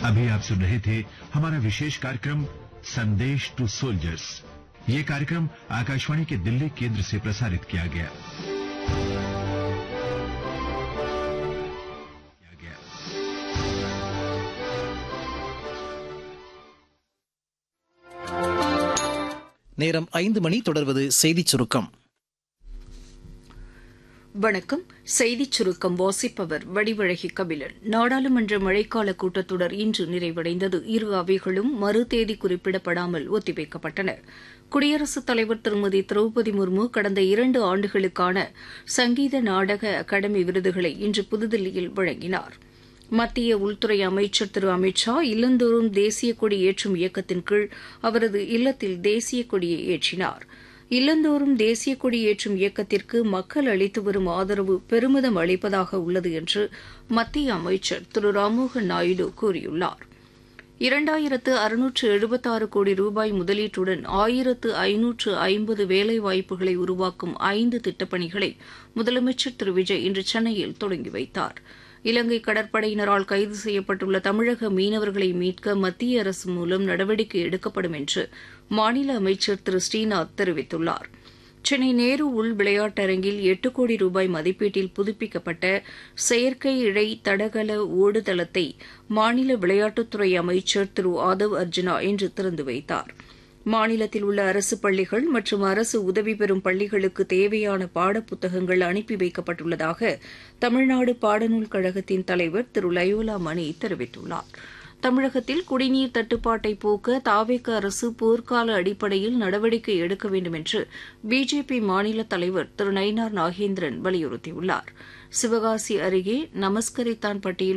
अभी आप सुन रहे थे हमारा विशेष कार्यक्रम संदेश टू सोल्जर्स ये कार्यक्रम आकाशवाणी के दिल्ली केंद्र से प्रसारित किया गया किया गया நேரம் ஐந்து மணி தொடர்வது செய்திச் சுருக்கம் வணக்கம் செய்திச் சுருக்கம் வாசிப்பவர் வடிவழகி கபிலன் நாடாளுமன்ற மழைக்கால கூட்டத்தொடர் இன்று நிறைவடைந்தது இரு அவைகளும் மறு தேதி குறிப்பிடப்படாமல் ஒத்திவைக்கப்பட்டன குடியரசுத் தலைவர் திருமதி திரௌபதி முர்மு கடந்த இரண்டு ஆண்டுகளுக்கான சங்கீத நாடக அகாடமி விருதுகளை இன்று புதுதில்லியில் வழங்கினார் மத்திய உள்துறை அமைச்சர் திரு அமித் ஷா இல்லந்தோறும் தேசிய கொடி ஏற்றும் இயக்கத்தின் கீழ் அவரது இல்லத்தில் தேசிய கொடியை ஏற்றினார் இல்லந்தோறும் தேசிய கொடி ஏற்றும் இயக்கத்திற்கு மக்கள் அளித்து வரும் ஆதரவு பெருமிதம் அளிப்பதாக உள்ளது என்று மத்திய அமைச்சர் திரு ராம்மோகன் நாயுடு கூறியுள்ளார் இரண்டாயிரத்து அறுநூற்று எழுபத்தாறு கோடி ரூபாய் முதலீட்டுடன் ஆயிரத்து ஐநூற்று ஐம்பது வேலைவாய்ப்புகளை உருவாக்கும் ஐந்து திட்டப்பணிகளை முதலமைச்சர் திரு விஜய் இன்று சென்னையில் தொடங்கி வைத்தார் இலங்கை கடற்படையினரால் கைது செய்யப்பட்டுள்ள தமிழக மீனவர்களை மீட்க மத்திய அரசு மூலம் நடவடிக்கை எடுக்கப்படும் என்று மாநில அமைச்சர் திரு ஸ்ரீநாத் தெரிவித்துள்ளார் சென்னை நேரு உள் விளையாட்டரங்கில் எட்டு கோடி ரூபாய் மதிப்பீட்டில் புதுப்பிக்கப்பட்ட செயற்கை இழை தடகள ஓடுதளத்தை மாநில விளையாட்டுத்துறை அமைச்சர் திரு ஆதவ் அர்ஜுனா இன்று திறந்து வைத்தார் மாநிலத்தில் உள்ள அரசு பள்ளிகள் மற்றும் அரசு உதவி பெறும் பள்ளிகளுக்கு தேவையான பாடப்புத்தகங்கள் அனுப்பி வைக்கப்பட்டுள்ளதாக தமிழ்நாடு பாடநூல் கழகத்தின் தலைவர் திரு லயோலா மணி தெரிவித்துள்ளார் தமிழகத்தில் குடிநீர் தட்டுப்பாட்டை போக்க தாவேக அரசு போர்க்கால அடிப்படையில் நடவடிக்கை எடுக்க வேண்டும் என்று பிஜேபி மாநில தலைவர் திரு நயினார் நாகேந்திரன் வலியுறுத்தியுள்ளார் சிவகாசி அருகே நமஸ்கரித்தான் பட்டியில்